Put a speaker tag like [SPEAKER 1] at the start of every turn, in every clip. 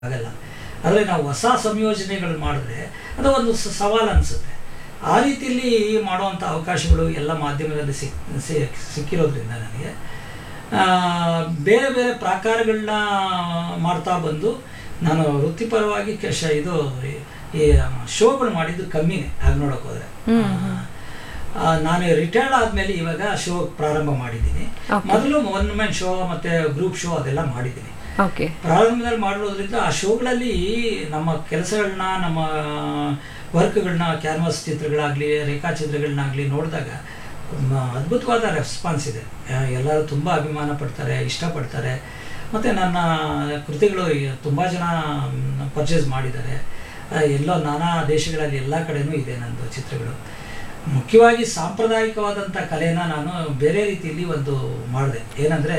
[SPEAKER 1] ಆಗಲ್ಲ ಆದರೆ ನಾವು ಹೊಸ ಸಂಯೋಜನೆಗಳು ಮಾಡಿದ್ರೆ ಅದು ಒಂದು ಸ- ಸವಾಲು ಅನಿಸುತ್ತೆ ಆ ರೀತಿಯಲ್ಲಿ ಮಾಡುವಂಥ ಅವಕಾಶಗಳು ಎಲ್ಲ ಮಾಧ್ಯಮದಲ್ಲಿ ಸಿಕ್ ಸಿ- ಸಿಕ್ಕಿರೋದ್ರಿಂದ ನನಗೆ ಆ, ಬೇರೆ ಬೇರೆ ಪ್ರಾಕಾರಗಳನ್ನ ಮಾಡ್ತಾ ಬಂದು ನಾನು ವೃತ್ತಿಪರವಾಗಿ ಕೆಶ ಇದು ಈ- ಈ ಶೋಗಳು ಮಾಡಿದ್ದು ಕಮ್ಮಿನೇ ಆಗ ನೋಡೋಕೆ ಹೋದರೆ ನಾನು ರಿಟೈರ್ಡ್ ಆದಮೇಲೆ ಇವಾಗ ಶೋ ಪ್ರಾರಂಭ ಮಾಡಿದ್ದೀನಿ
[SPEAKER 2] Okay.
[SPEAKER 1] ಮೊದಲು ಒನ್ ಮ್ಯಾನ್ ಶೋ ಮತ್ತು ಗ್ರೂಪ್ ಶೋ ಅದೆಲ್ಲ ಮಾಡಿದ್ದೀನಿ
[SPEAKER 2] ಓಕೆ
[SPEAKER 1] ಪ್ರಾರಂಭದಲ್ಲಿ ಮಾಡಿರೋದ್ರಿಂದ ಆ ಶೋಗಳಲ್ಲಿ ನಮ್ಮ ಕೆಲಸಗಳನ್ನ ನಮ್ಮ ವರ್ಕ್ಗಳನ್ನ ಕ್ಯಾನ್ವಾಸ್ ಚಿತ್ರಗಳಾಗಲಿ ರೇಖಾಚಿತ್ರಗಳನ್ನಾಗಲಿ ನೋಡಿದಾಗ ಮ- ಅದ್ಭುತವಾದ ರೆಸ್ಪಾನ್ಸ್ ಇದೆ ಆ, ಎಲ್ಲರೂ ತುಂಬ ಅಭಿಮಾನ ಪಡ್ತಾರೆ ಇಷ್ಟಪಡ್ತಾರೆ ಮತ್ತು ನನ್ನ ಕೃತಿಗಳು ತುಂಬ ಜನ ಪರ್ಚೇಸ್ ಮಾಡಿದ್ದಾರೆ ಆ, ಎಲ್ಲೋ ನಾನಾ ದೇಶಗಳಲ್ಲಿ ಎಲ್ಲ ಕಡೆನೂ ಇದೆ ನಂದು ಚಿತ್ರಗಳು ಮುಖ್ಯವಾಗಿ ಸಾಂಪ್ರದಾಯಿಕವಾದಂಥ ಕಲೆನ ನಾನು ಬೇರೆ ರೀತಿಯಲ್ಲಿ ಒಂದು ಮಾಡಿದೆ ಏನಂದರೆ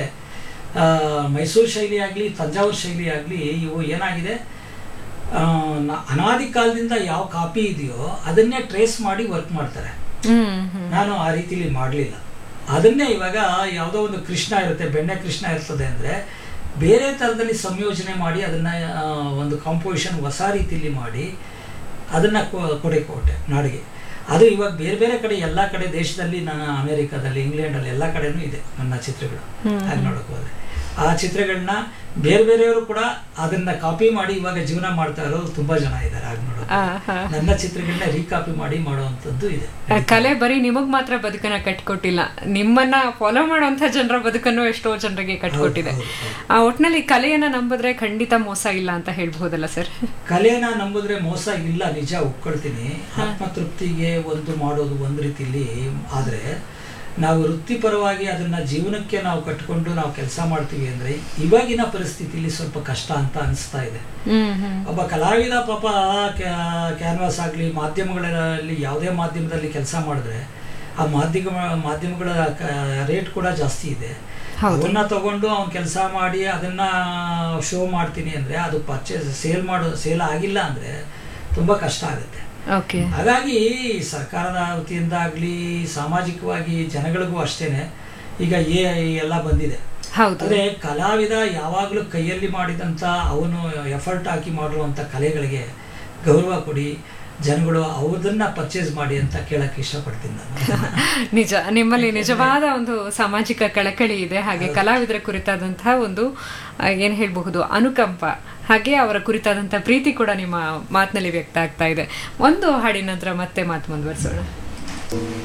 [SPEAKER 1] ಮೈಸೂರು ಶೈಲಿ ಆಗಲಿ ತಂಜಾವೂರು ಶೈಲಿ ಆಗಲಿ ಇವು ಏನಾಗಿದೆ ಆ, ನ- ಅನಾದಿ ಕಾಲದಿಂದ ಯಾವ ಕಾಪಿ ಇದೆಯೋ ಅದನ್ನೇ ಟ್ರೇಸ್ ಮಾಡಿ ವರ್ಕ್ ಮಾಡ್ತಾರೆ
[SPEAKER 2] ಹ್ಮ್ ಹ್ಮ್
[SPEAKER 1] ನಾನು ಆ ರೀತಿಲಿ ಮಾಡಲಿಲ್ಲ ಅದನ್ನೇ ಇವಾಗ ಯಾವುದೋ ಒಂದು ಕೃಷ್ಣ ಇರುತ್ತೆ ಬೆಣ್ಣೆ ಕೃಷ್ಣ ಇರ್ತದೆ ಅಂದರೆ ಬೇರೆ ಥರದಲ್ಲಿ ಸಂಯೋಜನೆ ಮಾಡಿ ಅದನ್ನು ಒಂದು ಕಾಂಪೋಸಿಷನ್ ಹೊಸ ರೀತಿಲಿ ಮಾಡಿ ಅದನ್ನು ಕೊಡೆ ಕೊಟ್ಟೆ ನಾಡಿಗೆ ಅದು ಇವಾಗ ಬೇರೆ ಬೇರೆ ಕಡೆ ಎಲ್ಲ ಕಡೆ ದೇಶದಲ್ಲಿ ನಾನು ಅಮೇರಿಕಾದಲ್ಲಿ ಇಂಗ್ಲೆಂಡಲ್ಲಿ ಎಲ್ಲ ಕಡೆನೂ ಇದೆ ನನ್ನ ಚಿತ್ರಗಳು ಹಾಗೆ ನೋಡೋಕೆ ಹೋದರೆ ಆ ಚಿತ್ರಗಳನ್ನ ಬೇರೆ ಬೇರೆಯವರು ಕೂಡ ಅದನ್ನ ಕಾಪಿ ಮಾಡಿ ಇವಾಗ ಜೀವನ ಮಾಡ್ತಾ ಇರೋರು ತುಂಬಾ ಜನ ಇದ್ದಾರೆ ಹಾಗೆ ನೋಡೋಕೆ
[SPEAKER 2] ಆ, ಹಾ.
[SPEAKER 1] ನನ್ನ ಚಿತ್ರಗಳನ್ನ ರೀಕಾಪಿ ಮಾಡಿ ಮಾಡುವಂಥದ್ದು ಇದೆ
[SPEAKER 2] ಆ, ಕಲೆ ಬರೀ ನಿಮಗ್ ಮಾತ್ರ ಬದುಕನ್ನ ಕಟ್ಕೊಟ್ಟಿಲ್ಲ ನಿಮ್ಮನ್ನ ಫಾಲೋ ಮಾಡುವಂತ ಜನರ ಬದುಕನ್ನು ಎಷ್ಟೋ ಜನರಿಗೆ ಕಟ್ಕೊಟ್ಟಿದೆ
[SPEAKER 1] ಹೌದು, ಹೌದು.
[SPEAKER 2] ಆ ಒಟ್ನಲ್ಲಿ ಕಲೆಯನ್ನ ನಂಬಿದ್ರೆ ಖಂಡಿತ ಮೋಸ ಇಲ್ಲ ಅಂತ ಹೇಳ್ಬಹುದಲ್ಲ ಸರ್
[SPEAKER 1] ಕಲೆನ ನಂಬಿದ್ರೆ ಮೋಸ ಇಲ್ಲ ನಿಜ ಒಪ್ಕೊಳ್ತೀನಿ ಆತ್ಮತೃಪ್ತಿಗೆ ಒಂದು ಮಾಡೋದು ಒಂದು ರೀತಿಲಿ ಆದ್ರೆ ನಾವು ವೃತ್ತಿಪರವಾಗಿ ಅದನ್ನ ಜೀವನಕ್ಕೆ ನಾವು ಕಟ್ಕೊಂಡು ನಾವು ಕೆಲಸ ಮಾಡ್ತೀವಿ ಅಂದ್ರೆ ಇವಾಗಿನ ಪರಿಸ್ಥಿತಿಲಿ ಸ್ವಲ್ಪ ಕಷ್ಟ ಅಂತ ಅನಿಸ್ತಾ ಇದೆ
[SPEAKER 2] ಹ್ಮ್ ಹ್ಮ್
[SPEAKER 1] ಒಬ್ಬ ಕಲಾವಿದ ಪಾಪ ಕ್ಯಾನ್ವಾಸ್ ಆಗಲಿ ಮಾಧ್ಯಮಗಳಲ್ಲಿ ಯಾವುದೇ ಮಾಧ್ಯಮದಲ್ಲಿ ಕೆಲಸ ಮಾಡಿದ್ರೆ ಆ ಮಾಧ್ಯಮ ಮಾಧ್ಯಮಗಳ ರೇಟ್ ಕೂಡ ಜಾಸ್ತಿ ಇದೆ
[SPEAKER 2] ಹೌದು.
[SPEAKER 1] ಅವನ್ನ ತಗೊಂಡು ಅವ್ನು ಕೆಲಸ ಮಾಡಿ ಅದನ್ನ ಶೋ ಮಾಡ್ತೀನಿ ಅಂದ್ರೆ ಅದು ಪರ್ಚೇಸ್ ಸೇಲ್ ಮಾಡೋ ಸೇಲ್ ಆಗಿಲ್ಲ ಅಂದ್ರೆ ತುಂಬಾ ಕಷ್ಟ ಆಗುತ್ತೆ
[SPEAKER 2] ಓಕೆ
[SPEAKER 1] ಹಾಗಾಗಿ ಸರ್ಕಾರದ ವತಿಯಿಂದ ಆಗಲಿ ಸಾಮಾಜಿಕವಾಗಿ ಜನಗಳಿಗೂ ಅಷ್ಟೇನೆ ಈಗ ಎ ಎಲ್ಲ ಬಂದಿದೆ
[SPEAKER 2] ಹೌದು
[SPEAKER 1] ಅಂದ್ರೆ ಕಲಾವಿದ ಯಾವಾಗಲೂ ಕೈಯಲ್ಲಿ ಮಾಡಿದಂಥ ಅವನು ಎಫರ್ಟ್ ಹಾಕಿ ಮಾಡಿರುವಂಥ ಕಲೆಗಳಿಗೆ ಗೌರವ ಕೊಡಿ ಜನಗಳು ಅವ್ರದನ್ನ ಪರ್ಚೇಸ್ ಮಾಡಿ ಅಂತ ಕೇಳಕ್ಕೆ ಇಷ್ಟಪಡ್ತೀನಿ ನಾನು
[SPEAKER 2] ನಿಜ ನಿಮ್ಮಲ್ಲಿ ನಿಜವಾದ ಒಂದು ಸಾಮಾಜಿಕ ಕಳಕಳಿ ಇದೆ ಹಾಗೆ ಕಲಾವಿದರ ಕುರಿತಾದಂತಹ ಒಂದು ಆ, ಏನ್ ಹೇಳ್ಬಹುದು ಅನುಕಂಪ ಹಾಗೆ ಅವರ ಕುರಿತಾದಂತಹ ಪ್ರೀತಿ ಕೂಡ ನಿಮ್ಮ ಮಾತಿನಲ್ಲಿ ವ್ಯಕ್ತ ಆಗ್ತಾ ಇದೆ ಒಂದು ಹಾಡಿನ ನಂತರ ಮತ್ತೆ ಮಾತು ಮುಂದುವರಿಸೋಣ